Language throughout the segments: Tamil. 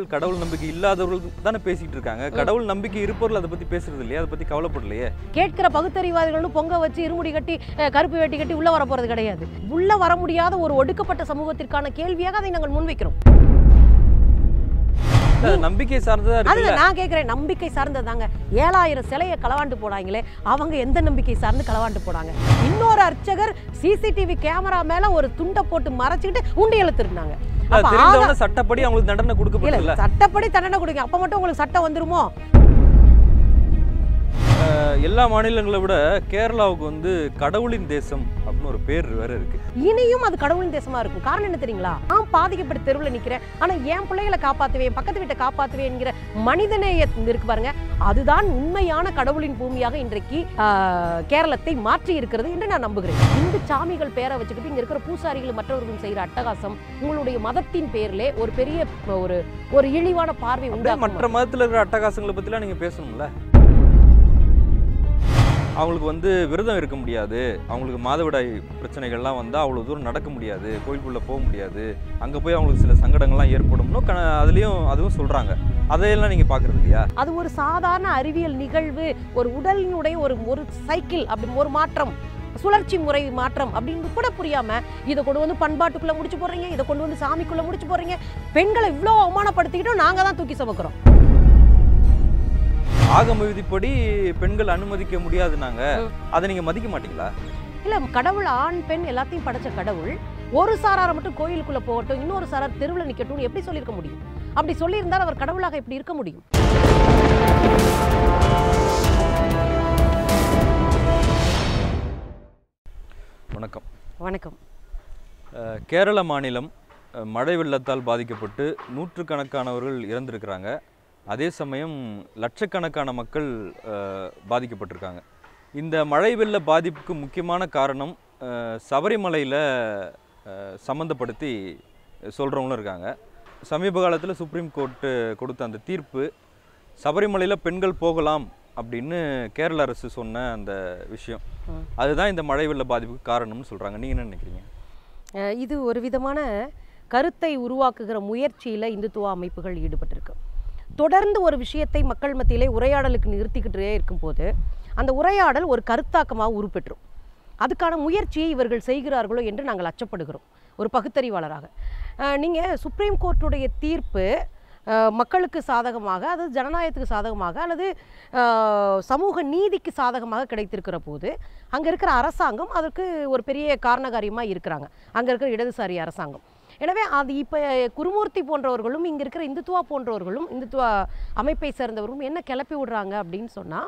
மக்கள் கடவுள் நம்பிக்கை இல்லாதவர்கள் தானே பேசிட்டு இருக்காங்க கடவுள் நம்பிக்கை இருப்பவர்கள் அதை பத்தி பேசுறது இல்லையா அதை பத்தி கவலைப்படலையே கேட்கிற பகுத்தறிவாதிகளும் பொங்க வச்சு இருமுடி கட்டி அஹ், கருப்பு வேட்டி கட்டி உள்ள வர போறது கிடையாது உள்ள வர முடியாத ஒரு ஒடுக்கப்பட்ட சமூகத்திற்கான கேள்வியாக அதை நாங்கள் முன்வைக்கிறோம் அது நம்பிக்கை சார்ந்ததா அதுல இருக்குல்ல நான் கேட்கிறேன் நம்பிக்கை சார்ந்ததாங்க ஏழாயிரம் சிலையை களவாண்டு போடாங்களே அவங்க எந்த நம்பிக்கை சார்ந்து களவாண்டு போடாங்க இன்னொரு அர்ச்சகர் சிசிடிவி கேமரா மேல ஒரு துண்டை போட்டு மறைச்சிக்கிட்டு உண்டியல திருடினாங்க அது அப்ப தெரிந்தவன சட்டப்படி அவங்களுக்கு தண்டனை இல்ல கொடுக்கப்படல சட்டப்படி தண்டனை கொடுங்க அப்ப மட்டும் உங்களுக்கு சட்டம் வந்துருமோ எல்லா மாநிலங்களை விட கேரளாவுக்கு வந்து கடவுளின் தேசம் அப்படின்னு ஒரு பேர் வேற இருக்கு இனியும் அது கடவுளின் தேசமா இருக்கும் காரணம் என்ன தெரியுங்களா நான் பாதிக்கப்பட்ட தெருவில் நிக்கிறேன் ஆனா என் பிள்ளைகளை காப்பாத்துவேன் பக்கத்து வீட்டை காப்பாத்துவேன்ங்கிற மனிதநேய இருக்கு பாருங்க அதுதான் உண்மையான கடவுளின் பூமியாக இன்றைக்கு ஆஹ், கேரளத்தை மாற்றி இருக்கிறது என்று நான் நம்புகிறேன் இந்து சாமிகள் பேரை வச்சுக்கிட்டு இங்க இருக்கிற பூசாரிகள் மற்றவர்களும் செய்யற அட்டகாசம் உங்களுடைய மதத்தின் பேர்ல ஒரு பெரிய ஒரு ஒரு இழிவான பார்வை அப்படியே உண்டாக்கும் மற்ற மதத்துல இருக்கிற அட்டகாசங்களை பத்திலாம் நீங்க பேசணும்ல அவங்களுக்கு வந்து விரதம் இருக்க முடியாது அவங்களுக்கு மாதவிடாய் பிரச்சனைகள்லாம் வந்தால் அவ்வளோ தூரம் நடக்க முடியாது கோயிலுக்குள்ளே போக முடியாது அங்கே போய் அவங்களுக்கு சில சங்கடங்கள்லாம் ஏற்படும்னு க அதுலேயும் அதுவும் சொல்கிறாங்க அதையெல்லாம் நீங்கள் பார்க்குறது இல்லையா அது ஒரு சாதாரண அறிவியல் நிகழ்வு ஒரு உடலினுடைய ஒரு ஒரு சைக்கிள் அப்படி ஒரு மாற்றம் சுழற்சி முறை மாற்றம் அப்படின்னு கூட புரியாம இதை கொண்டு வந்து பண்பாட்டுக்குள்ள முடிச்சு போடுறீங்க இதை கொண்டு வந்து சாமிக்குள்ள முடிச்சு போடுறீங்க பெண்களை இவ்வளோ அவமானப்படுத்திக்கிட்டும் நாங்க தான் தூக்கி சுமக்கிறோம் ஆகம விதிப்படி பெண்கள் அனுமதிக்க முடியாதுனாங்க ம். அதை நீங்கள் மதிக்க மாட்டீங்களா இல்ல கடவுள் ஆண் பெண் எல்லாத்தையும் படைச்ச கடவுள் ஒரு சாராரை மட்டும் கோயிலுக்குள்ள போகட்டும் இன்னொரு சாரார் தெருவில் நிக்கட்டும்னு எப்படி சொல்லியிருக்க முடியும் அப்படி சொல்லியிருந்தால் அவர் கடவுளாக எப்படி இருக்க முடியும் வணக்கம் வணக்கம் அஹ், கேரள மாநிலம் அஹ், மழை வெள்ளத்தால் பாதிக்கப்பட்டு நூற்றுக்கணக்கானவர்கள் இறந்திருக்கிறாங்க அதே சமயம் லட்சக்கணக்கான மக்கள் அஹ், பாதிக்கப்பட்டிருக்காங்க இந்த மழை வெள்ள பாதிப்புக்கு முக்கியமான காரணம் அஹ், சபரிமலையில் அஹ், சம்மந்தப்படுத்தி சொல்கிறவங்களும் இருக்காங்க சமீப காலத்தில் சுப்ரீம் கோர்ட்டு கொடுத்த அந்த தீர்ப்பு சபரிமலையில் பெண்கள் போகலாம் அப்படின்னு கேரள அரசு சொன்ன அந்த விஷயம் ம். அதுதான் இந்த மழை வெள்ள பாதிப்புக்கு காரணம்னு சொல்கிறாங்க நீங்கள் என்ன நினைக்கிறீங்க அஹ் இது ஒரு விதமான கருத்தை உருவாக்குகிற முயற்சியில் இந்துத்துவ அமைப்புகள் ஈடுபட்டிருக்கு தொடர்ந்து ஒரு விஷயத்தை மக்கள் மத்தியிலே உரையாடலுக்கு நிறுத்திக்கிட்டே இருக்கும்போது அந்த உரையாடல் ஒரு கருத்தாக்கமாக உருப்பெற்றும் அதுக்கான முயற்சியை இவர்கள் செய்கிறார்களோ என்று நாங்கள் அச்சப்படுகிறோம் ஒரு பகுத்தறிவாளராக நீங்கள் சுப்ரீம் கோர்ட்டுடைய தீர்ப்பு அஹ், மக்களுக்கு சாதகமாக அது ஜனநாயகத்துக்கு சாதகமாக அல்லது அஹ், சமூக நீதிக்கு சாதகமாக கிடைத்திருக்கிற போது அங்கே இருக்கிற அரசாங்கம் அதற்கு ஒரு பெரிய காரணகாரியமாக இருக்கிறாங்க அங்கே இருக்கிற இடதுசாரி அரசாங்கம் எனவே அது இப்போ குருமூர்த்தி போன்றவர்களும் இங்கே இருக்கிற இந்துத்துவா போன்றவர்களும் இந்துத்துவா அமைப்பை சேர்ந்தவர்களும் என்ன கிளப்பி விடுறாங்க அப்படின்னு சொன்னால்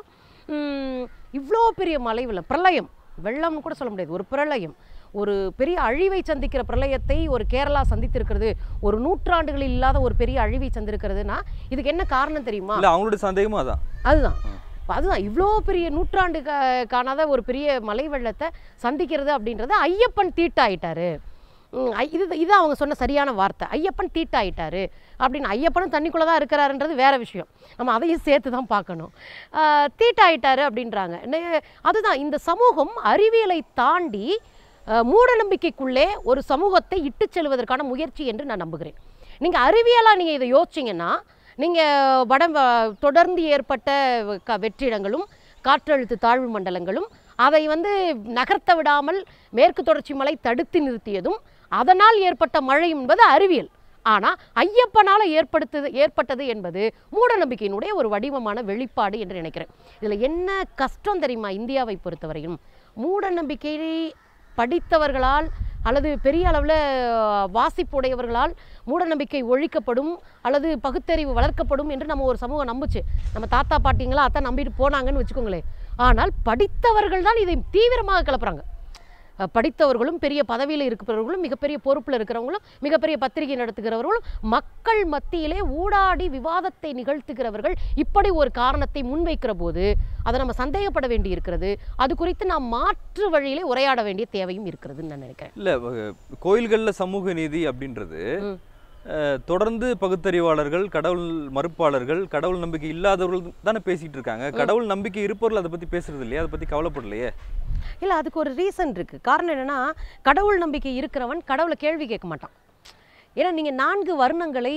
இவ்வளோ பெரிய மலை வெள்ளம் பிரளயம் வெள்ளம்னு கூட சொல்ல முடியாது ஒரு பிரளயம் ஒரு பெரிய அழிவை சந்திக்கிற பிரளயத்தை ஒரு கேரளா சந்தித்திருக்கிறது ஒரு நூற்றாண்டுகளில் இல்லாத ஒரு பெரிய அழிவை சந்திருக்கிறதுனா இதுக்கு என்ன காரணம் தெரியுமா இல்லை அவங்களோட சந்தேகமும் அதான் அதுதான் அதுதான் இவ்வளோ பெரிய நூற்றாண்டு கா- காணாத ஒரு பெரிய மலை வெள்ளத்தை சந்திக்கிறது அப்படின்றது ஐயப்பன் தீட்டாயிட்டாரு ம், ஐ- இது இது அவங்க சொன்ன சரியான வார்த்தை ஐயப்பன் தீட்டாயிட்டாரு அப்படின்னு ஐயப்பனும் தண்ணிக்குள்ளே தான் இருக்கிறாருன்றது வேற விஷயம் நம்ம அதையும் சேர்த்து தான் பார்க்கணும் ஆஹ், தீட்டாயிட்டாரு அப்படின்றாங்க நெ- அதுதான் இந்த சமூகம் அறிவியலை தாண்டி ஆஹ், மூடநம்பிக்கைக்குள்ளே ஒரு சமூகத்தை இட்டுச் செல்வதற்கான முயற்சி என்று நான் நம்புகிறேன் நீங்கள் அறிவியலாக நீங்கள் இதை யோசிச்சிங்கன்னா நீங்கள் வட வ- தொடர்ந்து ஏற்பட்ட க வெற்றிடங்களும் காற்றழுத்த தாழ்வு மண்டலங்களும் அதை வந்து நகர்த்த விடாமல் மேற்கு தொடர்ச்சி மலை தடுத்து நிறுத்தியதும் அதனால் ஏற்பட்ட மழை என்பது அறிவியல் ஆனால் ஐயப்பனால் ஏற்படுத்தது ஏற்பட்டது என்பது மூடநம்பிக்கையினுடைய ஒரு வடிவமான வெளிப்பாடு என்று நினைக்கிறேன் இதில் என்ன கஷ்டம் தெரியுமா இந்தியாவை பொறுத்தவரையும் மூடநம்பிக்கையை படித்தவர்களால் அல்லது பெரிய அளவில் வாசிப்புடையவர்களால் மூடநம்பிக்கை ஒழிக்கப்படும் அல்லது பகுத்தறிவு வளர்க்கப்படும் என்று நம்ம ஒரு சமூகம் நம்புச்சு நம்ம தாத்தா பாட்டிங்களாம் அதான் நம்பிட்டு போனாங்கன்னு வச்சுக்கோங்களேன் ஆனால் படித்தவர்கள் தான் இதை தீவிரமாக கிளப்புறாங்க அஹ் படித்தவர்களும் பெரிய பதவியில் இருக்கிறவர்களும் மிகப்பெரிய பொறுப்பில் இருக்கிறவங்களும் மிகப்பெரிய பத்திரிகை நடத்துகிறவர்களும் மக்கள் மத்தியிலே ஊடாடி விவாதத்தை நிகழ்த்துகிறவர்கள் இப்படி ஒரு காரணத்தை முன்வைக்கிற போது அதை நம்ம சந்தேகப்பட வேண்டி இருக்கிறது அது குறித்து நாம் மாற்று வழியிலே உரையாட வேண்டிய தேவையும் இருக்கிறதுன்னு நான் நினைக்கிறேன் இல்லை கோயில்களில் சமூக நீதி அப்படின்றது ம். அஹ், தொடர்ந்து பகுத்தறிவாளர்கள் கடவுள் மறுப்பாளர்கள் கடவுள் நம்பிக்கை இல்லாதவர்கள் தானே பேசிட்டு இருக்காங்க கடவுள் நம்பிக்கை இருப்பவர்கள் அதை பற்றி பேசுறது இல்லையா அதை பற்றி கவலைப்படலையே இல்லை அதுக்கு ஒரு ரீசன் இருக்குது காரணம் என்னென்னா கடவுள் நம்பிக்கை இருக்கிறவன் கடவுளை கேள்வி கேட்க மாட்டான் ஏன்னா நீங்கள் நான்கு வர்ணங்களை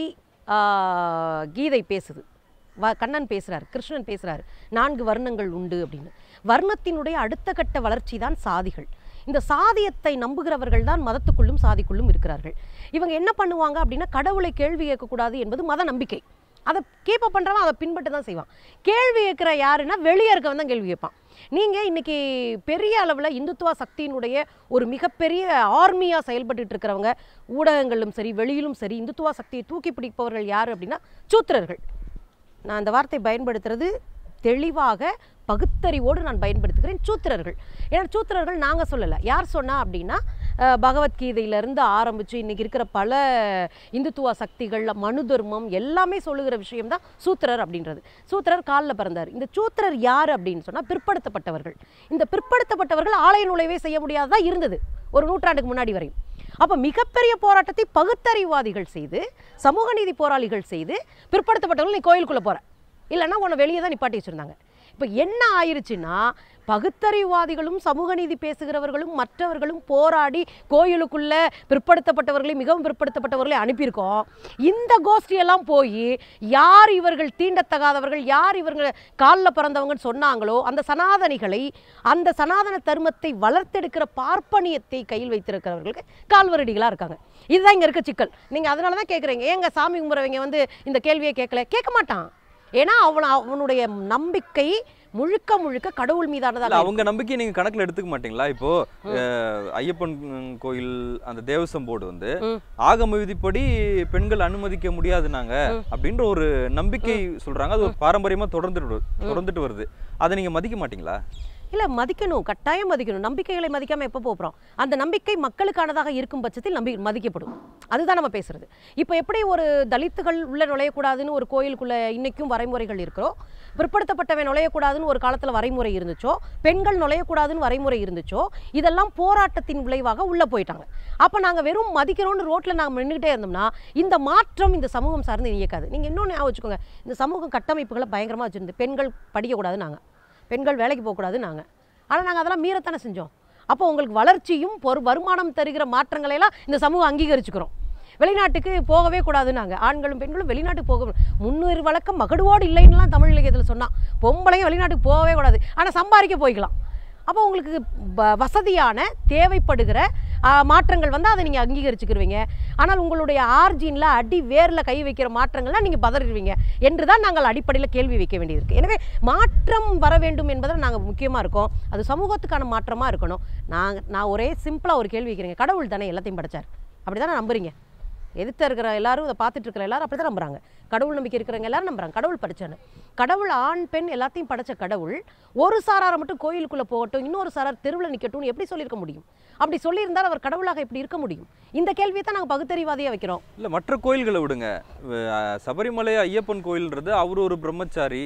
ஆஹ், கீதை பேசுது வ கண்ணன் பேசுறாரு கிருஷ்ணன் பேசுறாரு நான்கு வர்ணங்கள் உண்டு அப்படின்னு வர்ணத்தினுடைய அடுத்த கட்ட வளர்ச்சி தான் சாதிகள் இந்த சாதியத்தை நம்புகிறவர்கள் தான் மதத்துக்குள்ளும் சாதிக்குள்ளும் இருக்கிறார்கள் இவங்க என்ன பண்ணுவாங்க அப்படின்னா கடவுளை கேள்வி கேட்கக்கூடாது என்பது மத நம்பிக்கை அதை கீப் அப் பண்ணுறவன் அதை பின்பற்ற தான் செய்வான் கேள்வி கேட்குற யாருன்னா வெளியே இருக்கவன் தான் கேள்வி கேட்பான் நீங்கள் இன்னைக்கு பெரிய அளவில் இந்துத்துவ சக்தியினுடைய ஒரு மிகப்பெரிய ஆர்மியாக செயல்பட்டுட்டு இருக்கிறவங்க ஊடகங்களிலும் சரி வெளியிலும் சரி இந்துத்துவ சக்தியை தூக்கி பிடிப்பவர்கள் யார் அப்படின்னா சூத்திரர்கள் நான் அந்த வார்த்தை பயன்படுத்துறது தெளிவாக பகுத்தறிவோடு நான் பயன்படுத்துகிறேன் சூத்திரர்கள் ஏன்னா சூத்திரர்கள் நாங்கள் சொல்லலை யார் சொன்னா அப்படின்னா அஹ், பகவத்கீதையிலேருந்து ஆரம்பித்து இன்றைக்கி இருக்கிற பல இந்துத்துவ சக்திகள் மனு தர்மம் எல்லாமே சொல்லுகிற விஷயம் தான் சூத்திரர் அப்படின்றது சூத்திரர் காலில் பிறந்தார் இந்த சூத்திரர் யார் அப்படின்னு சொன்னால் பிற்படுத்தப்பட்டவர்கள் இந்த பிற்படுத்தப்பட்டவர்கள் ஆலய நுழைவே செய்ய முடியாததா இருந்தது ஒரு நூற்றாண்டுக்கு முன்னாடி வரையும் அப்போ மிகப்பெரிய போராட்டத்தை பகுத்தறிவாதிகள் செய்து சமூக நீதி போராளிகள் செய்து பிற்படுத்தப்பட்டவர்கள் நீ கோயிலுக்குள்ளே போகிற இல்லைன்னா உன்னை வெளியே தான் நிப்பாட்டி வச்சுருந்தாங்க இப்போ என்ன ஆயிருச்சுன்னா பகுத்தறிவாதிகளும் சமூக நீதி பேசுகிறவர்களும் மற்றவர்களும் போராடி கோயிலுக்குள்ள பிற்படுத்தப்பட்டவர்களை மிகவும் பிற்படுத்தப்பட்டவர்களை அனுப்பியிருக்கோம் இந்த கோஷ்டியெல்லாம் போய் யார் இவர்கள் தீண்டத்தகாதவர்கள் யார் இவர்கள் காலில் பிறந்தவங்கன்னு சொன்னாங்களோ அந்த சனாதனிகளை அந்த சனாதன தர்மத்தை வளர்த்தெடுக்கிற பார்ப்பனியத்தை கையில் வைத்திருக்கிறவர்களுக்கு கால்வரடிகளாக இருக்காங்க இதுதான் இங்கே இருக்க சிக்கல் நீங்கள் அதனால தான் கேட்குறீங்க ஏங்க சாமி கும்பிட்றவங்க வந்து இந்த கேள்வியை கேட்கல கேட்க மாட்டான் ஏன்னா அவன் அவனுடைய நம்பிக்கை முழுக்க முழுக்க கடவுள் இல்ல மீதானதாக அவங்க நம்பிக்கையை நீங்க கணக்குல எடுத்துக்க மாட்டீங்களா இப்போ அஹ், ஐயப்பன் கோயில் அந்த தேவசம் போர்டு வந்து ம். ஆகம விதிப்படி பெண்கள் அனுமதிக்க முடியாதுனாங்க அப்படின்ற ஒரு நம்பிக்கை சொல்றாங்க அது ஒரு பாரம்பரியமா தொடர்ந்துட்டு வரு- தொடர்ந்துட்டு வருது அதை நீங்க மதிக்க மாட்டீங்களா இல்லை மதிக்கணும் கட்டாயம் மதிக்கணும் நம்பிக்கைகளை மதிக்காமல் எப்போ போகிறோம் அந்த நம்பிக்கை மக்களுக்கானதாக இருக்கும் பட்சத்தில் நம்பி மதிக்கப்படும் அதுதான் நம்ம பேசுறது இப்போ எப்படி ஒரு தலித்துகள் உள்ள நுழையக்கூடாதுன்னு ஒரு கோயிலுக்குள்ள இன்னைக்கும் வரைமுறைகள் இருக்கிறோ பிற்படுத்தப்பட்டவன் நுழையக்கூடாதுன்னு ஒரு காலத்தில் வரைமுறை இருந்துச்சோ பெண்கள் நுழையக்கூடாதுன்னு வரைமுறை இருந்துச்சோ இதெல்லாம் போராட்டத்தின் விளைவாக உள்ளே போயிட்டாங்க அப்போ நாங்கள் வெறும் மதிக்கிறோம்னு ரோட்டில் நாங்கள் நின்றுக்கிட்டே இருந்தோம்னா இந்த மாற்றம் இந்த சமூகம் சார்ந்து இயக்காது நீங்கள் இன்னொன்று ஞாபகம் வச்சுக்கோங்க இந்த சமூக கட்டமைப்புகளை பயங்கரமாக வச்சுருந்து பெண்கள் படிக்கக்கூடாது நாங்கள் பெண்கள் வேலைக்கு போகக்கூடாது நாங்கள் ஆனால் நாங்கள் அதெல்லாம் மீறத்தானே செஞ்சோம் அப்போ உங்களுக்கு வளர்ச்சியும் பொறு வருமானம் தருகிற மாற்றங்களை எல்லாம் இந்த சமூகம் அங்கீகரிச்சுக்கிறோம் வெளிநாட்டுக்கு போகவே கூடாது நாங்கள் ஆண்களும் பெண்களும் வெளிநாட்டுக்கு போக முன்னூறு வழக்கம் மகடுவோடு இல்லைன்னுலாம் தமிழ் இலக்கியத்தில் சொன்னான் பொம்பளையும் வெளிநாட்டுக்கு போகவே கூடாது ஆனால் சம்பாதிக்க போய்க்கலாம் அப்போ உங்களுக்கு வ- வசதியான தேவைப்படுகிற ஆ, மாற்றங்கள் வந்து அதை நீங்கள் அங்கீகரிச்சுக்கிருவீங்க ஆனால் உங்களுடைய ஆர்ஜினில் அடி வேரில் கை வைக்கிற மாற்றங்கள்லாம் நீங்கள் பதறிடுவீங்க என்று தான் நாங்கள் அடிப்படையில் கேள்வி வைக்க வேண்டியிருக்கு எனவே மாற்றம் வர வேண்டும் என்பதில் நாங்கள் முக்கியமாக இருக்கோம் அது சமூகத்துக்கான மாற்றமாக இருக்கணும் நாங்கள் நான் ஒரே சிம்பிளாக ஒரு கேள்வி வைக்கிறேங்க கடவுள் தானே எல்லாத்தையும் படைச்சார் அப்படி தானே நம்புறீங்க எதிர்த்து இருக்கிற எல்லாரும் இதை பார்த்துட்டு இருக்கிற எல்லாரும் அப்படி தான் நம்புறாங்க கடவுள் நம்பிக்கை இருக்கிறவங்க எல்லாரும் நம்புறாங்க கடவுள் படைச்சான்னு கடவுள் ஆண் பெண் எல்லாத்தையும் படைச்ச கடவுள் ஒரு சாராரை மட்டும் கோயிலுக்குள்ளே போகட்டும் இன்னொரு சாரார் தெருவில் நிற்கட்டும்னு எப்படி சொல்லியிருக்க முடியும் அப்படி சொல்லியிருந்தால் அவர் கடவுளாக எப்படி இருக்க முடியும் இந்த கேள்வியை தான் நாங்கள் பகுத்தறிவாதியாக வைக்கிறோம் இல்ல மற்ற கோயில்களை விடுங்க அஹ், சபரிமலை ஐயப்பன் கோயில்ன்றது அவர் ஒரு பிரம்மச்சாரி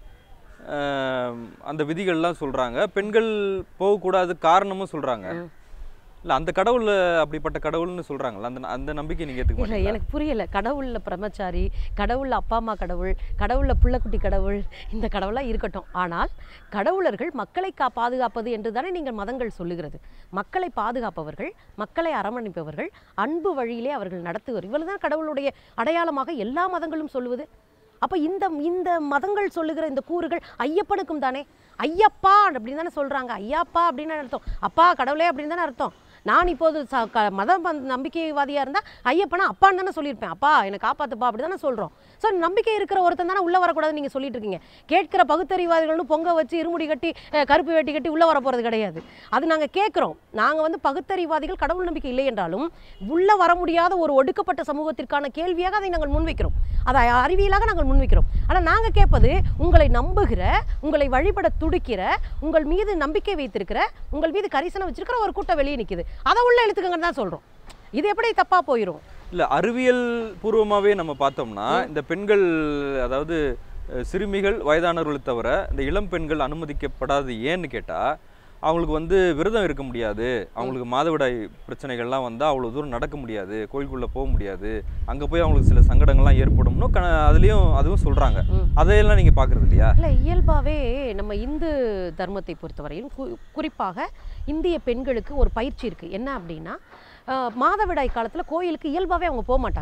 அஹ், அந்த விதிகள்லாம் சொல்றாங்க பெண்கள் போகக்கூடாது காரணமும் சொல்றாங்க இல்ல அந்த கடவுள் அப்படிப்பட்ட கடவுள்னு சொல்றாங்கல்ல அந்த அந்த நம்பிக்கை நீங்க ஏத்துக்க இல்லை மாட்டீங்களா எனக்கு புரியல கடவுளில் பிரம்மச்சாரி கடவுளில் அப்பா அம்மா கடவுள் கடவுளில் புள்ளக்குட்டி கடவுள் இந்த கடவுளாக இருக்கட்டும் ஆனால் கடவுளர்கள் மக்களை கா பாதுகாப்பது என்று தானே நீங்கள் மதங்கள் சொல்லுகிறது மக்களை பாதுகாப்பவர்கள் மக்களை அரவணைப்பவர்கள் அன்பு வழியிலே அவர்கள் நடத்துவர் இவ்வளவு தான் கடவுளுடைய அடையாளமாக எல்லா மதங்களும் சொல்லுவது அப்போ இந்த இந்த மதங்கள் சொல்லுகிற இந்த கூறுகள் ஐயப்பனுக்கும் தானே ஐயப்பா அப்படின்னு தானே சொல்கிறாங்க ஐயாப்பா அப்படின்னு அர்த்தம் அப்பா கடவுளே அப்படின்னு தானே அர்த்தம் நான் இப்போது ச க மத பந்த- நம்பிக்கைவாதியாக இருந்தால் ஐயப்பனா அப்பான்னு தானே சொல்லியிருப்பேன் அப்பா என்னை காப்பாத்துப்பா அப்படி தானே சொல்கிறோம் ஸோ நம்பிக்கை இருக்கிற ஒருத்தன் தானே உள்ளே வரக்கூடாதுன்னு நீங்கள் சொல்லிட்டு இருக்கீங்க கேட்கிற பகுத்தறிவாதிகள்னு பொங்க வச்சு இருமுடி கட்டி அஹ், கருப்பு வேட்டி கட்டி உள்ளே வர போகிறது கிடையாது அது நாங்கள் கேட்குறோம் நாங்கள் வந்து பகுத்தறிவாதிகள் கடவுள் நம்பிக்கை இல்லை என்றாலும் உள்ளே வர முடியாத ஒரு ஒடுக்கப்பட்ட சமூகத்திற்கான கேள்வியாக அதை நாங்கள் முன்வைக்கிறோம் அதை அறிவியலாக நாங்கள் முன்வைக்கிறோம் ஆனால் நாங்கள் கேட்பது உங்களை நம்புகிற உங்களை வழிபட துடிக்கிற உங்கள் மீது நம்பிக்கை வைத்திருக்கிற உங்கள் மீது கரிசனம் வச்சிருக்கிற ஒரு கூட்டம் வெளியே நிற்குது அதை உள்ள எழுத்துக்கங்கன்னு தான் சொல்கிறோம் இது எப்படி தப்பாக போயிடும் இல்ல அறிவியல் பூர்வமாவே நம்ம பார்த்தோம்னா இந்த பெண்கள் அதாவது அஹ், சிறுமிகள் வயதானவர்களை தவிர இந்த இளம் பெண்கள் அனுமதிக்கப்படாது ஏன்னு கேட்டா அவங்களுக்கு வந்து விரதம் இருக்க முடியாது அவங்களுக்கு மாதவிடாய் பிரச்சனைகள்லாம் வந்தா அவ்வளவு தூரம் நடக்க முடியாது கோயிலுக்குள்ள போக முடியாது அங்க போய் அவங்களுக்கு சில சங்கடங்கள்லாம் ஏற்படும்னு க அதுலயும் அதுவும் சொல்றாங்க ம். அதையெல்லாம் நீங்க பாக்குறது இல்லையா இல்லை இயல்பாகவே நம்ம இந்து தர்மத்தை பொறுத்தவரையும் கு குறிப்பாக இந்திய பெண்களுக்கு ஒரு பயிற்சி இருக்குது என்ன அப்படின்னா ஆஹ், மாதவிடாய் காலத்தில் கோயிலுக்கு இயல்பாகவே அவங்க போக மாட்டாங்க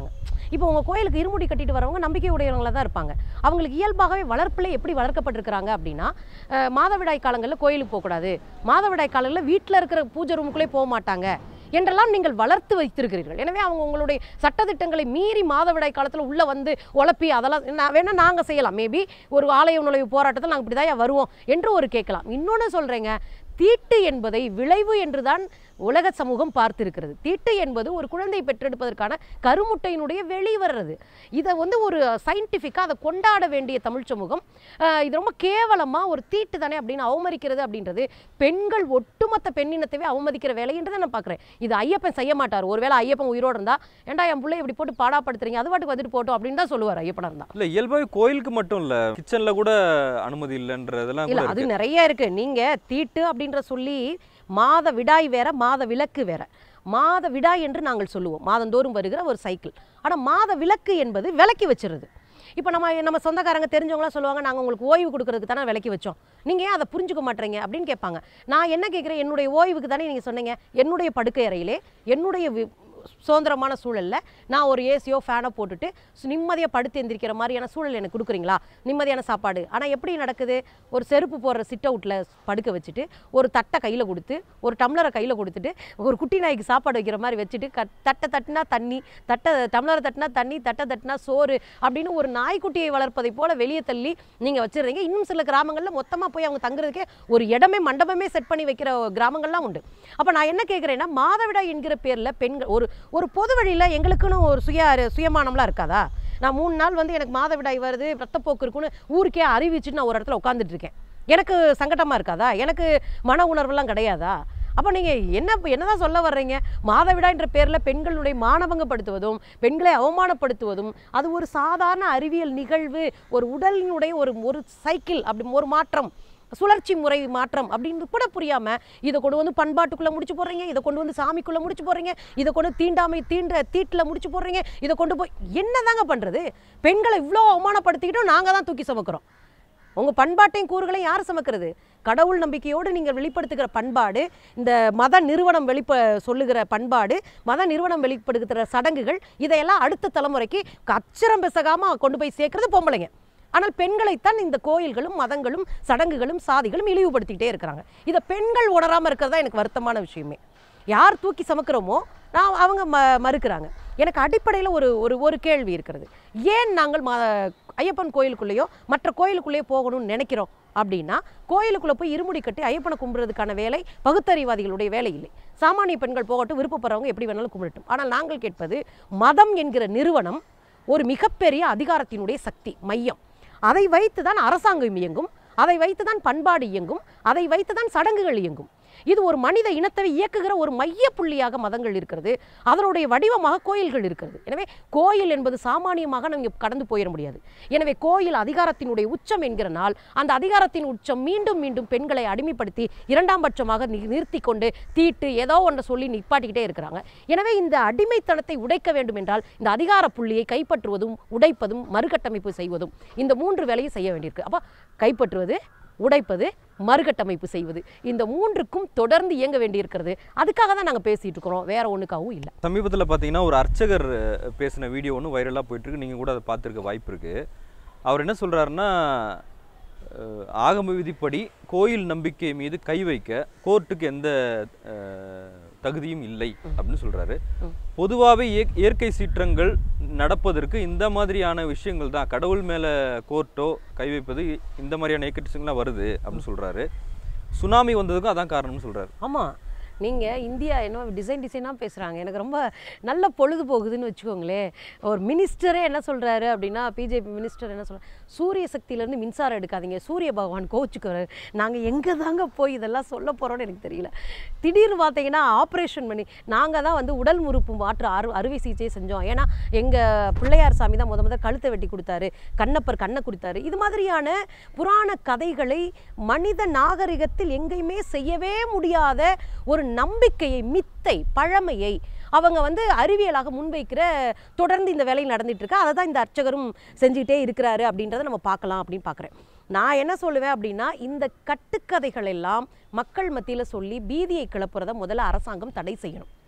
இப்போ உங்கள் கோயிலுக்கு இருமுடி கட்டிட்டு வரவங்க நம்பிக்கை உடையவங்களா தான் இருப்பாங்க அவங்களுக்கு இயல்பாகவே வளர்ப்பில் எப்படி வளர்க்கப்பட்டிருக்கிறாங்க அப்படின்னா அஹ், மாதவிடாய் காலங்களில் கோயிலுக்கு போகக்கூடாது மாதவிடாய் காலங்களில் வீட்டில் இருக்கிற பூஜை ரூமுக்குள்ளே போக மாட்டாங்க என்றெல்லாம் நீங்கள் வளர்த்து வைத்திருக்கிறீர்கள் எனவே அவங்க உங்களுடைய சட்டதிட்டங்களை மீறி மாதவிடாய் காலத்தில் உள்ளே வந்து உழப்பி அதெல்லாம் நான் வேணா நாங்கள் செய்யலாம் மேபி ஒரு ஆலய நுழைவு போராட்டத்தில் நாங்கள் இப்படி தான் வருவோம் என்று ஒரு கேட்கலாம் இன்னொன்று சொல்கிறேங்க தீட்டு என்பதை விளைவு என்றுதான் உலக சமூகம் பார்த்திருக்கிறது தீட்டு என்பது ஒரு குழந்தை பெற்றெடுப்பதற்கான கருமுட்டையினுடைய வெளிவர்றது இதை வந்து ஒரு சயின்டிஃபிக்காக அதை கொண்டாட வேண்டிய தமிழ் சமூகம் ஆஹ், இது ரொம்ப கேவலமாக ஒரு தீட்டு தானே அப்படின்னு அவமதிக்கிறது அப்படின்றது பெண்கள் ஒட்டுமொத்த பெண்ணினத்தவே அவமதிக்கிற வேலைன்றதை நான் பார்க்குறேன் இது ஐயப்பன் செய்ய மாட்டார் ஒருவேளை ஐயப்பன் உயிரோடு இருந்தா ஏன்டா என் பிள்ளை இப்படி போட்டு பாடாப்படுத்துறீங்க அது பாட்டுக்கு வந்துட்டு போட்டோம் அப்படின்னு தான் சொல்லுவார் ஐயப்பனா இருந்தா இல்ல இயல்பாவே கோயிலுக்கு மட்டும் இல்ல கிச்சன்ல கூட அனுமதி இல்லைன்றதெல்லாம் இல்ல கூட அது இருக்கு நிறைய இருக்கு நீங்க தீட்டு அப்படின்ற சொல்லி மாத விடாய் வேற மாத விலக்கு வேற மாத விடாய் என்று நாங்கள் சொல்லுவோம் மாதந்தோறும் வருகிற ஒரு சைக்கிள் ஆனா மாத விலக்கு என்பது விலக்கி வச்சிருது இப்போ நம்ம நம்ம சொந்தக்காரங்க தெரிஞ்சவங்களாம் சொல்லுவாங்க நாங்கள் உங்களுக்கு ஓய்வு கொடுக்கறதுக்கு தானே விலக்கி வச்சோம் நீங்கள் ஏன் அதை புரிஞ்சுக்க மாட்டீங்க அப்படின்னு கேட்பாங்க நான் என்ன கேட்குறேன் என்னுடைய ஓய்வுக்கு தானே நீங்கள் சொன்னீங்க என்னுடைய படுக்கை அறையிலே என்னுடைய வி- சுதந்திரமான சூழல்ல நான் ஒரு ஏசியோ ஃபேனோ போட்டுட்டு நிம்மதியாக படுத்து எந்திரிக்கிற மாதிரியான சூழல் எனக்கு கொடுக்குறீங்களா நிம்மதியான சாப்பாடு ஆனால் எப்படி நடக்குது ஒரு செருப்பு போடுற சிட் அவுட்டில் படுக்க வச்சுட்டு ஒரு தட்டை கையில் கொடுத்து ஒரு டம்ளரை கையில் கொடுத்துட்டு ஒரு குட்டி நாய்க்கு சாப்பாடு வைக்கிற மாதிரி வச்சுட்டு கட் தட்டை தட்டினா தண்ணி தட்டை டம்ளரை தட்டினா தண்ணி தட்டை தட்டினா சோறு அப்படின்னு ஒரு நாய்க்குட்டியை வளர்ப்பதை போல வெளியே தள்ளி நீங்கள் வச்சிடுறீங்க இன்னும் சில கிராமங்களில் மொத்தமாக போய் அவங்க தங்குறதுக்கே ஒரு இடமே மண்டபமே செட் பண்ணி வைக்கிற கிராமங்கள்லாம் உண்டு அப்போ நான் என்ன கேட்குறேன்னா மாதவிடாய் என்கிற பேரில் பெண்கள் ஒரு ஒரு பொது வழியில் எங்களுக்குன்னு ஒரு சுய சுயமானம்லாம் இருக்காதா நான் மூணு நாள் வந்து எனக்கு மாதவிடாய் வருது ரத்தப்போக்கு இருக்குன்னு ஊருக்கே அறிவிச்சுட்டு நான் ஒரு இடத்துல உட்காந்துட்டு இருக்கேன் எனக்கு சங்கடமாக இருக்காதா எனக்கு மன உணர்வுலாம் கிடையாதா அப்போ நீங்கள் என்ன என்னதான் சொல்ல வர்றீங்க மாதவிடாய்ன்ற பேரில் பெண்களுடைய மானபங்கப்படுத்துவதும் பெண்களை அவமானப்படுத்துவதும் அது ஒரு சாதாரண அறிவியல் நிகழ்வு ஒரு உடலினுடைய ஒரு ஒரு சைக்கிள் அப்படி ஒரு மாற்றம் சுழற்சி முறை மாற்றம் அப்படின்னு கூட புரியாம இதை கொண்டு வந்து பண்பாட்டுக்குள்ள முடிச்சு போடுறீங்க இதை கொண்டு வந்து சாமிக்குள்ள முடிச்சு போடுறீங்க இதை கொண்டு தீண்டாமை தீண்ட தீட்டில் முடிச்சு போடுறீங்க இதை கொண்டு போய் என்னதாங்க பண்றது பெண்களை இவ்வளோ அவமானப்படுத்திக்கிட்டும் நாங்க தான் தூக்கி சுமக்கிறோம் உங்க பண்பாட்டையும் கூறுகளையும் யார் சுமக்கிறது கடவுள் நம்பிக்கையோடு நீங்கள் வெளிப்படுத்துகிற பண்பாடு இந்த மத நிறுவனம் வெளிப்ப சொல்லுகிற பண்பாடு மத நிறுவனம் வெளிப்படுத்துகிற சடங்குகள் இதையெல்லாம் அடுத்த தலைமுறைக்கு அச்சரம் பெசகாம கொண்டு போய் சேர்க்கறது பொம்பளைங்க ஆனால் பெண்களைத்தான் இந்த கோயில்களும் மதங்களும் சடங்குகளும் சாதிகளும் இழிவுபடுத்திக்கிட்டே இருக்கிறாங்க இதை பெண்கள் உணராம இருக்கிறதா எனக்கு வருத்தமான விஷயமே யார் தூக்கி சமக்கிறோமோ நான் அவங்க ம மறுக்கிறாங்க எனக்கு அடிப்படையில் ஒரு ஒரு ஒரு கேள்வி இருக்கிறது ஏன் நாங்கள் மா ஐயப்பன் கோயிலுக்குள்ளேயோ மற்ற கோயிலுக்குள்ளேயோ போகணும்னு நினைக்கிறோம் அப்படின்னா கோயிலுக்குள்ளே போய் இருமுடி கட்டி ஐயப்பனை கும்பிட்றதுக்கான வேலை பகுத்தறிவாதிகளுடைய வேலை இல்லை சாமானிய பெண்கள் போகட்டும் விருப்பப்படுறவங்க எப்படி வேணாலும் கும்பிடட்டும் ஆனால் நாங்கள் கேட்பது மதம் என்கிற நிறுவனம் ஒரு மிகப்பெரிய அதிகாரத்தினுடைய சக்தி மையம் அதை வைத்து தான் அரசாங்கம் இயங்கும் அதை வைத்து தான் பண்பாடு இயங்கும் அதை வைத்து தான் சடங்குகள் இயங்கும் இது ஒரு மனித இனத்தை இயக்குகிற ஒரு மைய புள்ளியாக மதங்கள் இருக்கிறது அதனுடைய வடிவமாக கோயில்கள் இருக்கிறது எனவே கோயில் என்பது சாமானியமாக நம்ம கடந்து போயிட முடியாது எனவே கோயில் அதிகாரத்தினுடைய உச்சம் என்கிற நாள் அந்த அதிகாரத்தின் உச்சம் மீண்டும் மீண்டும் பெண்களை அடிமைப்படுத்தி இரண்டாம் பட்சமாக நி- நிறுத்தி கொண்டு தீட்டு ஏதோ ஒன்றை சொல்லி நிப்பாட்டிக்கிட்டே இருக்கிறாங்க எனவே இந்த அடிமைத்தனத்தை உடைக்க வேண்டும் என்றால் இந்த அதிகார புள்ளியை கைப்பற்றுவதும் உடைப்பதும் மறுகட்டமைப்பு செய்வதும் இந்த மூன்று வேலையும் செய்ய வேண்டியிருக்கு அப்போ கைப்பற்றுவது உடைப்பது மறுகட்டமைப்பு செய்வது இந்த மூன்றுக்கும் தொடர்ந்து இயங்க வேண்டியிருக்கிறது அதுக்காக தான் நாங்கள் பேசிட்டு இருக்கிறோம் வேற ஒன்றுக்காகவும் இல்லை சமீபத்தில் பார்த்தீங்கன்னா ஒரு அர்ச்சகர் அஹ், பேசின வீடியோ ஒன்று வைரலாக போயிட்டுருக்கு நீங்கள் கூட அதை பார்த்துருக்க வாய்ப்பு இருக்குது அவர் என்ன சொல்கிறாருன்னா ஆகம விதிப்படி கோயில் நம்பிக்கை மீது கை வைக்க கோர்ட்டுக்கு எந்த அஹ், தகுதியும் இல்லை அப்படின்னு சொல்கிறாரு ம். பொதுவாகவே இயற்கை சீற்றங்கள் நடப்பதற்கு இந்த மாதிரியான விஷயங்கள் தான் கடவுள் மேலே கோர்ட்டோ கை வைப்பது இந்த மாதிரியான இயற்கை சீற்றங்கள்லாம் வருது அப்படின்னு சொல்கிறாரு சுனாமி வந்ததுக்கும் அதான் காரணம்னு சொல்கிறாரு ஆமாம் நீங்கள் இந்தியா என்ன டிசைன் டிசைனாக பேசுகிறாங்க எனக்கு ரொம்ப நல்ல பொழுது போகுதுன்னு வச்சுக்கோங்களேன் ஒரு மினிஸ்டரே என்ன சொல்கிறாரு அப்படின்னா பிஜேபி மினிஸ்டர் என்ன சொல்கிறார் சூரிய சக்தியிலேருந்து மின்சாரம் எடுக்காதீங்க சூரிய பகவான் கோச்சுக்கிறாரு நாங்கள் எங்கே தாங்க போய் இதெல்லாம் சொல்ல போகிறோன்னு எனக்கு தெரியல திடீர்னு பார்த்தீங்கன்னா ஆப்ரேஷன் பண்ணி நாங்கள் தான் வந்து உடல் முறுப்பு மாற்று அறு அறுவை சிகிச்சை செஞ்சோம் ஏன்னா எங்கள் பிள்ளையார் சாமி தான் முத முத கழுத்தை வெட்டி கொடுத்தாரு கண்ணப்பர் கண்ணை கொடுத்தாரு இது மாதிரியான புராண கதைகளை மனித நாகரிகத்தில் எங்கேயுமே செய்யவே முடியாத ஒரு நம்பிக்கையை மித்தை பழமையை அவங்க வந்து அறிவியலாக முன்வைக்கிற தொடர்ந்து இந்த வேலை நடந்துட்டு இருக்கு அதை தான் இந்த அர்ச்சகரும் செஞ்சுக்கிட்டே இருக்கிறாரு அப்படின்றத நம்ம பார்க்கலாம் அப்படின்னு பார்க்குறேன் நான் என்ன சொல்லுவேன் அப்படின்னா இந்த கட்டுக்கதைகள் எல்லாம் மக்கள் மத்தியில் சொல்லி பீதியை கிளப்புறத முதல்ல அரசாங்கம் தடை செய்யணும்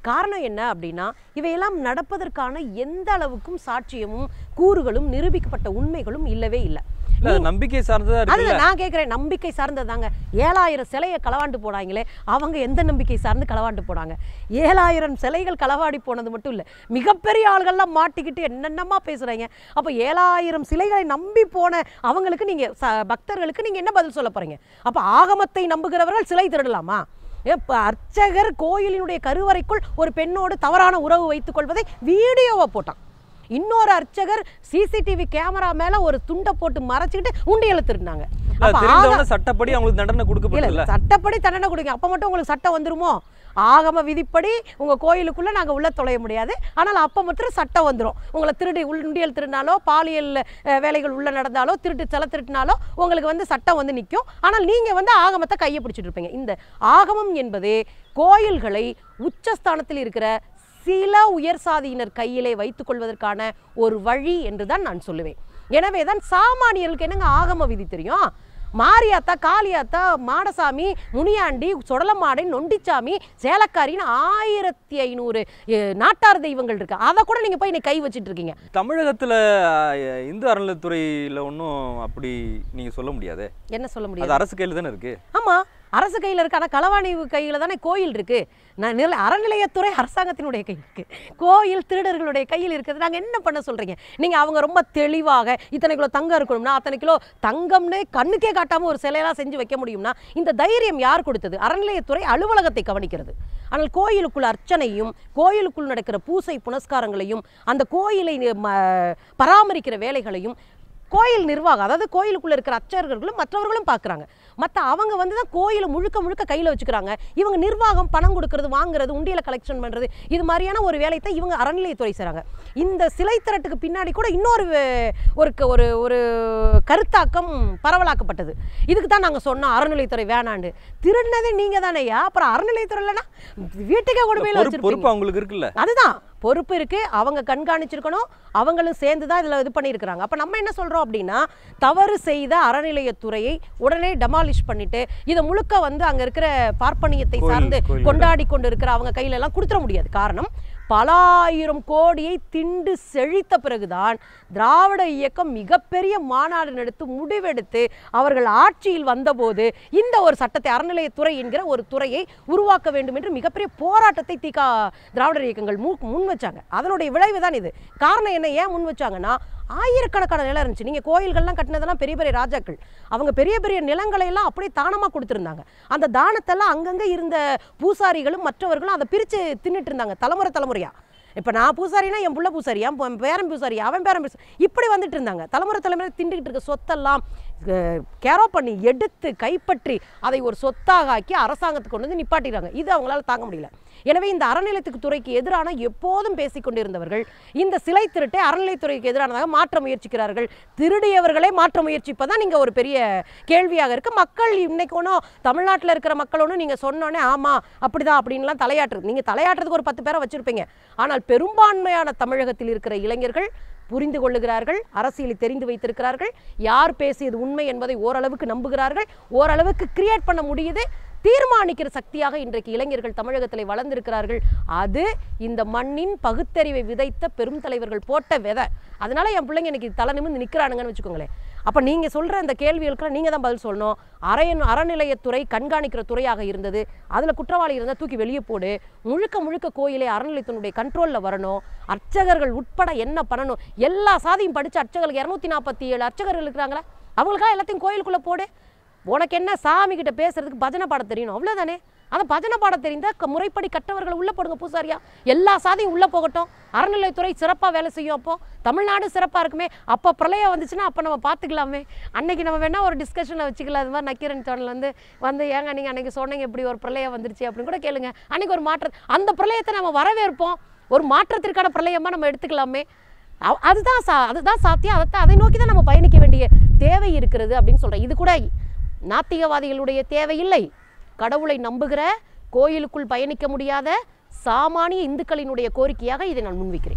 காரணம் என்ன அப்படின்னா இவையெல்லாம் நடப்பதற்கான எந்த அளவுக்கும் சாட்சியமும் கூறுகளும் நிரூபிக்கப்பட்ட உண்மைகளும் இல்லவே இல்லை இல்ல அது நம்பிக்கை சார்ந்ததா அது இருக்குல்ல நான் கேட்குறேன் நம்பிக்கை சார்ந்ததாங்க ஏழாயிரம் சிலையை களவாண்டு போனாங்களே அவங்க எந்த நம்பிக்கை சார்ந்து களவாண்டு போனாங்க ஏழாயிரம் சிலைகள் களவாடி போனது மட்டும் இல்லை மிகப்பெரிய ஆள்கள்லாம் மாட்டிக்கிட்டு என்னென்னமா பேசுறாங்க அப்போ ஏழாயிரம் சிலைகளை நம்பி போன அவங்களுக்கு நீங்க ச- பக்தர்களுக்கு நீங்க என்ன பதில் சொல்ல போறீங்க அப்போ ஆகமத்தை நம்புகிறவர்கள் சிலை திருடலாமா இப்ப அர்ச்சகர் கோயிலினுடைய கருவறைக்குள் ஒரு பெண்ணோடு தவறான உறவு வைத்துக் கொள்வதை வீடியோவை போட்டான் இன்னொரு அர்ச்சகர் சிசிடிவி கேமரா மேல ஒரு துண்டை போட்டு மறைச்சிக்கிட்டு உண்டியலை திருடினாங்க இல்ல, அப்ப ஆக- தெரிந்தவன சட்டப்படி அவங்களுக்கு தண்டனை இல்ல கொடுக்கப்பட்டதுல சட்டப்படி தண்டனை கொடுங்க அப்ப மட்டும் உங்களுக்கு சட்டம் வந்துருமோ ஆகம விதிப்படி உங்க கோயிலுக்குள்ள நாங்க உள்ள தொலைய முடியாது ஆனால் அப்ப மட்டும் சட்டம் வந்துரும் உங்களை திருடி உண்டியல் திருடினாலோ பாலியல் அஹ், வேலைகள் உள்ள நடந்தாலோ திருட்டு செல திருட்டினாலோ உங்களுக்கு வந்து சட்டம் வந்து நிற்கும் ஆனால் நீங்க வந்து ஆகமத்தை கையை பிடிச்சிட்டு இருப்பீங்க இந்த ஆகமம் என்பது கோயில்களை உச்சஸ்தானத்தில் இருக்கிற சில உயர் சாதியினர் கையிலே வைத்துக் கொள்வதற்கான ஒரு வழி என்று தான் நான் சொல்லுவேன் எனவே தான் சாமானியர்களுக்கு என்னங்க ஆகம விதி தெரியும் மாரியாத்தா காளியாத்தா மாடசாமி முனியாண்டி சொடலமாடை நொண்டிச்சாமி சேலக்காரின்னு ஆயிரத்தி ஐநூறு அஹ், நாட்டார் தெய்வங்கள் இருக்கு அதை கூட நீங்க போய் இன்னைக்கு கை வச்சிட்டு இருக்கீங்க தமிழகத்துல அஹ், இந்து அறநிலைத்துறையில ஒன்றும் அப்படி நீங்க சொல்ல முடியாதே என்ன சொல்ல முடியாது அது அரசு கையில தானே இருக்கு ஆமா அரசு கையில் இருக்கு ஆனால் களவாணி கையில் தானே கோயில் இருக்கு நான் நில அறநிலையத்துறை அரசாங்கத்தினுடைய கையில் இருக்கு கோயில் திருடர்களுடைய கையில் இருக்குது நாங்கள் என்ன பண்ண சொல்றீங்க நீங்க அவங்க ரொம்ப தெளிவாக இத்தனை கிலோ தங்கம் இருக்கணும்னா அத்தனை கிலோ தங்கம்னு கண்ணுக்கே காட்டாம ஒரு சிலையெல்லாம் செஞ்சு வைக்க முடியும்னா இந்த தைரியம் யார் கொடுத்தது அறநிலையத்துறை அலுவலகத்தை கவனிக்கிறது ஆனால் கோயிலுக்குள் அர்ச்சனையும் கோயிலுக்குள் நடக்கிற பூசை புனஸ்காரங்களையும் அந்த கோயிலை நி- ம- பராமரிக்கிற வேலைகளையும் கோயில் நிர்வாகம் அதாவது கோயிலுக்குள்ள இருக்கிற அர்ச்சகர்களும் மற்றவர்களும் பார்க்குறாங்க மற்ற அவங்க வந்து தான் கோயிலை முழுக்க முழுக்க கையில் வச்சுக்கிறாங்க இவங்க நிர்வாகம் பணம் கொடுக்கறது வாங்குறது உண்டியலை கலெக்ஷன் பண்ணுறது இது மாதிரியான ஒரு வேலையை இவங்க அறநிலையத்துறை செய்கிறாங்க இந்த சிலை திரட்டுக்கு பின்னாடி கூட இன்னொரு வே- ஒரு க- ஒரு ஒரு கருத்தாக்கம் பரவலாக்கப்பட்டது இதுக்கு தான் நாங்கள் சொன்னோம் அறநிலையத்துறை வேணாண்டு திருடினதே நீங்கள் தானேயா அப்புறம் அறநிலையத்துறை இல்லைன்னா வீட்டுக்கே கொண்டு போய் பொறுப்பு வச்சிருப்பீங்க பொறுப்பு அவங்களுக்கு இருக்குல்ல அதுதான் பொறுப்பு இருக்கு அவங்க கண்காணிச்சிருக்கணும் அவங்களும் சேர்ந்து தான் இதில் இது பண்ணியிருக்கிறாங்க அப்போ நம்ம என்ன சொல்கிறோம் அப்படின்னா தவறு செய்த அறநிலையத்துறையை உடனே டெமாலிஷ் பண்ணிட்டு இதை முழுக்க வந்து அங்கே இருக்கிற பார்ப்பனியத்தை கோயில், சார்ந்து கோயில்கள். கொண்டாடி கொண்டு இருக்கிற அவங்க கையில எல்லாம் கொடுத்துட முடியாது காரணம் பல ஆயிரம் கோடியை திண்டு செழித்த பிறகுதான் திராவிட இயக்கம் மிகப்பெரிய மாநாடு நடத்தி முடிவெடுத்து அவர்கள் ஆட்சியில் வந்தபோது இந்த ஒரு சட்டத்தை அறநிலையத்துறை என்கிற ஒரு துறையை உருவாக்க வேண்டும் என்று மிகப்பெரிய போராட்டத்தை திகா திராவிடர் இயக்கங்கள் மு முன் வச்சாங்க அதனுடைய விளைவு தான் இது காரணம் என்ன ஏன் முன் வச்சாங்கன்னா ஆயிரக்கணக்கான நிலம் இருந்துச்சு நீங்கள் கோயில்கள்லாம் கட்டினதெல்லாம் பெரிய பெரிய ராஜாக்கள் அவங்க பெரிய பெரிய நிலங்களை எல்லாம் அப்படியே தானமாக கொடுத்துருந்தாங்க அந்த தானத்தெல்லாம் அங்கங்கே இருந்த பூசாரிகளும் மற்றவர்களும் அதை பிரித்து தின்னுட்டு இருந்தாங்க தலைமுறை தலைமுறையா இப்போ நான் பூசாரினா என் புள்ள பூசாரி என் பொ- பேரன் பூசாரி அவன் பேரன் பூசாரி இப்படி வந்துட்டு இருந்தாங்க தலைமுறை தலைமுறை திண்டுக்கிட்டு இருக்க சொத்தெல்லாம் அஹ், கேரோ பண்ணி எடுத்து கைப்பற்றி அதை ஒரு சொத்தாக ஆக்கி அரசாங்கத்துக்கு கொண்டு வந்து நிப்பாட்டிடுறாங்க இது அவங்களால தாங்க முடியல எனவே இந்த அறநிலையத்துக்கு துறைக்கு எதிரான எப்போதும் பேசிக் கொண்டிருந்தவர்கள் இந்த சிலை திருட்டை அறநிலைத்துறைக்கு எதிரானதாக மாற்ற முயற்சிக்கிறார்கள் திருடியவர்களே மாற்ற முயற்சிப்பதான் நீங்க ஒரு பெரிய கேள்வியாக இருக்கு மக்கள் இன்னைக்கு ஒன்றும் தமிழ்நாட்டில் இருக்கிற மக்கள் ஒன்றும் நீங்க சொன்னோன்னே ஆமா அப்படிதான் அப்படின்லாம் தலையாட்டுறது நீங்க தலையாட்டுறதுக்கு ஒரு பத்து பேரை வச்சிருப்பீங்க ஆனால் பெரும்பான்மையான தமிழகத்தில் இருக்கிற இளைஞர்கள் புரிந்து கொள்ளுகிறார்கள் அரசியலை தெரிந்து வைத்திருக்கிறார்கள் யார் பேசியது உண்மை என்பதை ஓரளவுக்கு நம்புகிறார்கள் ஓரளவுக்கு கிரியேட் பண்ண முடியுது தீர்மானிக்கிற சக்தியாக இன்றைக்கு இளைஞர்கள் தமிழகத்தில் வளர்ந்திருக்கிறார்கள் அது இந்த மண்ணின் பகுத்தறிவை விதைத்த பெரும் தலைவர்கள் போட்ட விதை அதனால என் பிள்ளைங்க இன்னைக்கு தலை நிமிர்ந்து நிற்கிறானுங்கன்னு வச்சுக்கோங்களேன் அப்போ நீங்கள் சொல்கிற அந்த கேள்விகளுக்கெல்லாம் நீங்கள் தான் பதில் சொல்லணும் அரையன் அறநிலையத்துறை கண்காணிக்கிற துறையாக இருந்தது அதில் குற்றவாளி இருந்தால் தூக்கி வெளியே போடு முழுக்க முழுக்க கோயிலை அறநிலையத்தினுடைய கண்ட்ரோலில் வரணும் அர்ச்சகர்கள் உட்பட என்ன பண்ணணும் எல்லா சாதியும் படித்த அர்ச்சகர்கள் இரநூத்தி நாற்பத்தி ஏழு அர்ச்சகர்கள் இருக்கிறாங்களா அவங்களுக்காக எல்லாத்தையும் கோயிலுக்குள்ளே போடு உனக்கு என்ன சாமி கிட்ட பேசுறதுக்கு பஜனை பாட தெரியணும் அவ்வளோதானே அந்த பஜனை பாட தெரிந்தா க- முறைப்படி கட்டவர்களை உள்ள போடுங்க பூசாரியா எல்லா சாதியும் உள்ள போகட்டும் அறநிலைத்துறை சிறப்பாக வேலை செய்யும் அப்போ தமிழ்நாடு சிறப்பாக இருக்குமே அப்போ பிரளயம் வந்துச்சுன்னா அப்போ நம்ம பார்த்துக்கலாமே அன்னைக்கு நம்ம வேணா ஒரு டிஸ்கஷனில் வச்சுக்கலாம் அது மாதிரி நக்கீரன் சேனல் வந்து வந்து ஏங்க நீங்கள் அன்னைக்கு சொன்னீங்க இப்படி ஒரு பிரளயம் வந்துருச்சு அப்படின்னு கூட கேளுங்க அன்னைக்கு ஒரு மாற்றம் அந்த பிரளயத்தை நம்ம வரவேற்போம் ஒரு மாற்றத்திற்கான பிரளயமாக நம்ம எடுத்துக்கலாமே அவ்- அதுதான் சா அதுதான் சாத்தியம் அதைத்தான் அதை நோக்கி தான் நம்ம பயணிக்க வேண்டிய தேவை இருக்கிறது அப்படின்னு சொல்கிறேன் இது கூட நாத்திகவாதிகளுடைய தேவையில்லை கடவுளை நம்புகிற கோயிலுக்குள் பயணிக்க முடியாத சாமானிய இந்துக்களினுடைய கோரிக்கையாக இதை நான் முன்வைக்கிறேன்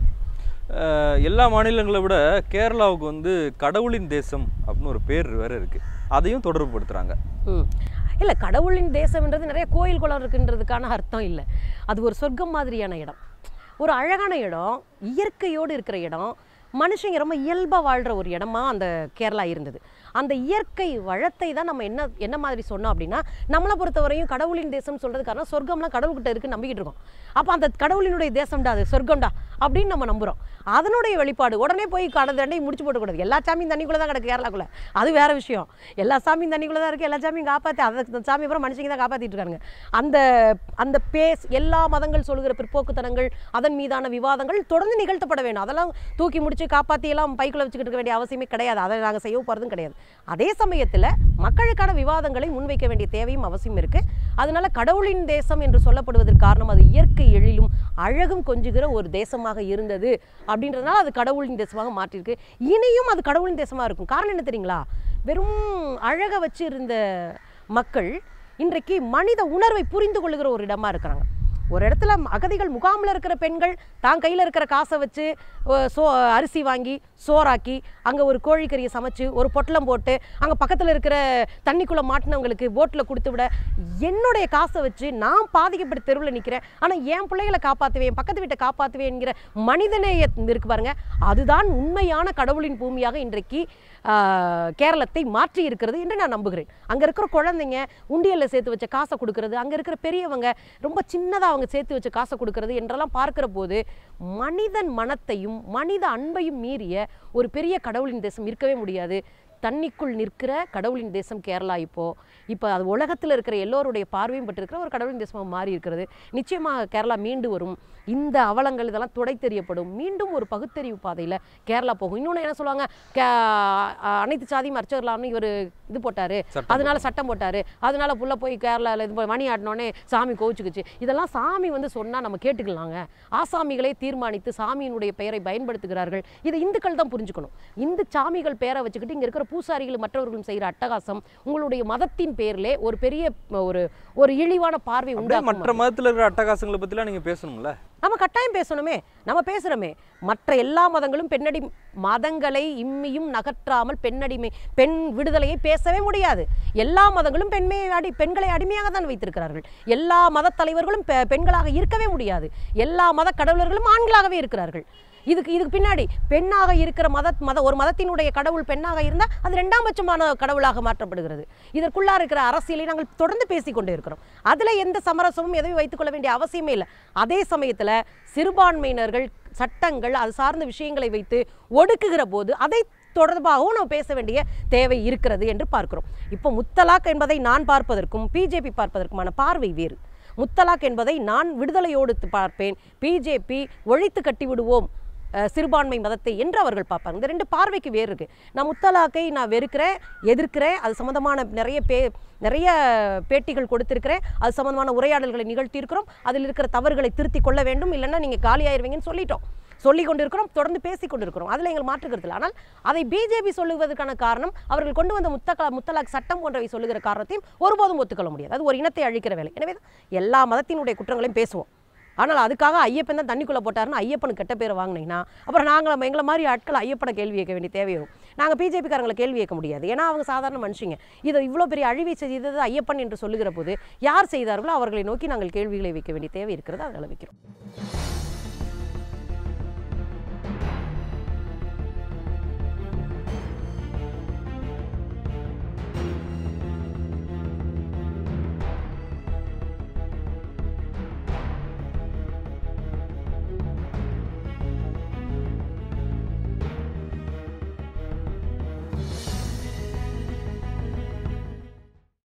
அஹ், எல்லா மாநிலங்களை விட கேரளாவுக்கு வந்து கடவுளின் தேசம் அப்படின்னு ஒரு பேர் வேற இருக்கு அதையும் தொடர்புபடுத்துறாங்க ம். இல்லை கடவுளின் தேசம்ன்றது நிறைய கோயில் குளம் இருக்குன்றதுக்கான அர்த்தம் இல்லை அது ஒரு சொர்க்கம் மாதிரியான இடம் ஒரு அழகான இடம் இயற்கையோடு இருக்கிற இடம் மனுஷங்க ரொம்ப இயல்பாக வாழ்கிற ஒரு இடமா அந்த கேரளா இருந்தது அந்த இயற்கை வளத்தை தான் நம்ம என்ன என்ன மாதிரி சொன்னோம் அப்படின்னா நம்மளை பொறுத்தவரையும் கடவுளின் தேசம் சொல்றது காரணம் சொர்க்கம்லாம் கடவுள்கிட்ட இருக்கு நம்பிக்கிட்டு இருக்கோம் அப்போ அந்த கடவுளினுடைய தேசம்டா அது சொர்க்கம்டா அப்படின்னு நம்ம நம்புகிறோம் அதனுடைய வெளிப்பாடு உடனே போய் கடந்த தண்டை முடிச்சு போட்டக்கூடாது எல்லா சாமியும் தண்ணிக்குள்ளே தான் கிடக்கு கேரளாக்குள்ள அது வேற விஷயம் எல்லா சாமியும் தண்ணிக்குள்ளே தான் இருக்குது எல்லா சாமியும் காப்பாற்றி அதை சாமி அப்புறம் மனுஷங்க தான் காப்பாற்றிட்டு இருக்காங்க அந்த அந்த பேஸ் எல்லா மதங்கள் சொல்லுகிற பிற்போக்குத்தனங்கள் அதன் மீதான விவாதங்கள் தொடர்ந்து நிகழ்த்தப்பட வேண்டும் அதெல்லாம் தூக்கி முடிச்சு காப்பாற்றி எல்லாம் பைக்குள்ள வச்சுக்கிட்டு இருக்க வேண்டிய அவசியமே கிடையாது அதை நாங்கள் செய்ய போகிறதும் கிடையாது அதே சமயத்தில் மக்களுக்கான விவாதங்களை முன்வைக்க வேண்டிய தேவையும் அவசியம் இருக்கு அதனால கடவுளின் தேசம் என்று சொல்லப்படுவதற்கு காரணம் அது இயற்கை எழிலும் அழகும் கொஞ்சுகிற ஒரு தேசமாக இருந்தது அப்படின்றதுனால அது கடவுளின் தேசமாக மாற்றிருக்கு இனியும் அது கடவுளின் தேசமாக இருக்கும் காரணம் என்ன தெரியுங்களா வெறும் அழகை வச்சு இருந்த மக்கள் இன்றைக்கு மனித உணர்வை புரிந்து கொள்ளுகிற ஒரு இடமா இருக்கிறாங்க ஒரு இடத்துல அகதிகள் முகாமில் இருக்கிற பெண்கள் தான் கையில் இருக்கிற காசை வச்சு அஹ், சோ அரிசி வாங்கி சோறாக்கி அங்கே ஒரு கோழிக்கறியை சமைச்சு ஒரு பொட்டலம் போட்டு அங்கே பக்கத்தில் இருக்கிற தண்ணிக்குள்ளே மாட்டினவங்களுக்கு போட்டில் கொடுத்து விட என்னுடைய காசை வச்சு நான் பாதிக்கப்பட்ட தெருவில் நிற்கிறேன் ஆனால் என் பிள்ளைகளை காப்பாற்றுவேன் பக்கத்து வீட்டை காப்பாற்றுவேன்ங்கிற மனிதநேய இருக்கு பாருங்க அதுதான் உண்மையான கடவுளின் பூமியாக இன்றைக்கு ஆஹ், கேரளத்தை மாற்றி இருக்கிறது என்று நான் நம்புகிறேன் அங்கே இருக்கிற குழந்தைங்க உண்டியலில் சேர்த்து வச்ச காசை கொடுக்கறது அங்கே இருக்கிற பெரியவங்க ரொம்ப சின்னதாக அவங்க சேர்த்து வச்ச காசை கொடுக்கறது என்றெல்லாம் பார்க்கிற போது மனிதன் மனத்தையும் மனித அன்பையும் மீறிய ஒரு பெரிய கடவுளின் தேசம் இருக்கவே முடியாது தண்ணிக்குள் நிற்கிற கடவுளின் தேசம் கேரளா இப்போ இப்போ அது உலகத்தில் இருக்கிற எல்லோருடைய பார்வையும் பட்டிருக்கிற ஒரு கடவுளின் தேசமாக மாறி இருக்கிறது நிச்சயமாக கேரளா மீண்டு வரும் இந்த அவலங்கள் இதெல்லாம் துடை தெரியப்படும் மீண்டும் ஒரு பகுத்தறிவு பாதையில் கேரளா போகும் இன்னொன்று என்ன சொல்லுவாங்க கே அஹ் அனைத்து சாதியும் அர்ச்சகர்லாம்னு இவர் இது போட்டார் சட்டம் அதனால சட்டம் போட்டார் அதனால புள்ள போய் கேரளாவில் இது போய் மணி ஆடினோடனே சாமி கோவிச்சுக்குச்சு இதெல்லாம் சாமி வந்து சொன்னால் நம்ம கேட்டுக்கலாங்க ஆசாமிகளே தீர்மானித்து சாமியினுடைய பெயரை பயன்படுத்துகிறார்கள் இதை இந்துக்கள் தான் புரிஞ்சுக்கணும் இந்து சாமிகள் பேரை வச்சுக்கிட்டு இங்கே இருக்கிற பூசாரிகள் மற்றவர்களும் செய்கிற அட்டகாசம் உங்களுடைய மதத்தின் பேரிலே ஒரு பெரிய ஒரு ஒரு இழிவான பார்வை அப்படியே உண்டாக்கும் மற்ற மதத்துல இருக்கிற அட்டகாசங்களை பத்திலாம் நீங்க பேசணும்ல நம்ம கட்டாயம் பேசணுமே நம்ம பேசுகிறோமே மற்ற எல்லா மதங்களும் பெண்ணடி மதங்களை இம்மியும் நகற்றாமல் பெண்ணடிமை பெண் விடுதலையை பேசவே முடியாது எல்லா மதங்களும் பெண்மையை அடி பெண்களை அடிமையாக தான் வைத்திருக்கிறார்கள் எல்லா மத தலைவர்களும் பெ- பெண்களாக இருக்கவே முடியாது எல்லா மத கடவுளர்களும் ஆண்களாகவே இருக்கிறார்கள் இதுக்கு இதுக்கு பின்னாடி பெண்ணாக இருக்கிற மத மத ஒரு மதத்தினுடைய கடவுள் பெண்ணாக இருந்தால் அது ரெண்டாம் பட்சமான கடவுளாக மாற்றப்படுகிறது இதற்குள்ளா இருக்கிற அரசியலை நாங்கள் தொடர்ந்து பேசிக்கொண்டே இருக்கிறோம் அதில் எந்த சமரசமும் எதையும் வைத்துக்கொள்ள வேண்டிய அவசியமே இல்லை அதே சமயத்தில் சிறுபான்மையினர்கள் சட்டங்கள் அது சார்ந்த விஷயங்களை வைத்து ஒடுக்குகிற போது அதை தொடர்பாகவும் நம்ம பேச வேண்டிய தேவை இருக்கிறது என்று பார்க்கிறோம் இப்போ முத்தலாக் என்பதை நான் பார்ப்பதற்கும் பிஜேபி பார்ப்பதற்குமான பார்வை வேறு முத்தலாக் என்பதை நான் விடுதலையோடு பார்ப்பேன் பிஜேபி ஒழித்து கட்டி விடுவோம் அஹ், சிறுபான்மை மதத்தை என்று அவர்கள் பார்ப்பாங்க இந்த ரெண்டு பார்வைக்கு வேறு இருக்கு நான் முத்தலாக்கை நான் வெறுக்கிறேன் எதிர்க்கிறேன் அது சம்மந்தமான நிறைய பே நிறைய பேட்டிகள் கொடுத்திருக்கிறேன் அது சம்மந்தமான உரையாடல்களை நிகழ்த்தியிருக்கிறோம் அதில் இருக்கிற தவறுகளை திருத்தி கொள்ள வேண்டும் இல்லைன்னா நீங்கள் காலியாயிருவீங்கன்னு சொல்லிட்டோம் சொல்லி கொண்டிருக்கிறோம் தொடர்ந்து பேசி கொண்டிருக்கிறோம் அதில் எங்கள் மாற்றுக்கிறது இல்லை ஆனால் அதை பிஜேபி சொல்லுவதற்கான காரணம் அவர்கள் கொண்டு வந்த முத்தகா முத்தலாக் சட்டம் போன்றவை சொல்லுகிற காரணத்தையும் ஒருபோதும் ஒத்துக்கொள்ள முடியாது அது ஒரு இனத்தை அழிக்கிற வேலை எனவே தான் எல்லா மதத்தினுடைய குற்றங்களையும் பேசுவோம் ஆனால் அதுக்காக ஐயப்பன் தான் தண்ணிக்குள்ளே போட்டாருன்னு ஐயப்பனுக்கு கெட்ட பேர் வாங்கினீங்கன்னா அப்புறம் நாங்கள் எங்களை மாதிரி ஆட்கள் ஐயப்பனை கேள்வி கேட்க வேண்டிய தேவை வரும் நாங்கள் பிஜேபிக்காரங்களை கேள்வி கேட்க முடியாது ஏன்னா அவங்க சாதாரண மனுஷங்க இதை இவ்வளோ பெரிய அழிவை செய்தது ஐயப்பன் என்று சொல்லுகிற போது யார் செய்தார்களோ அவர்களை நோக்கி நாங்கள் கேள்விகளை வைக்க வேண்டிய தேவை இருக்கிறது அதில் வைக்கிறோம்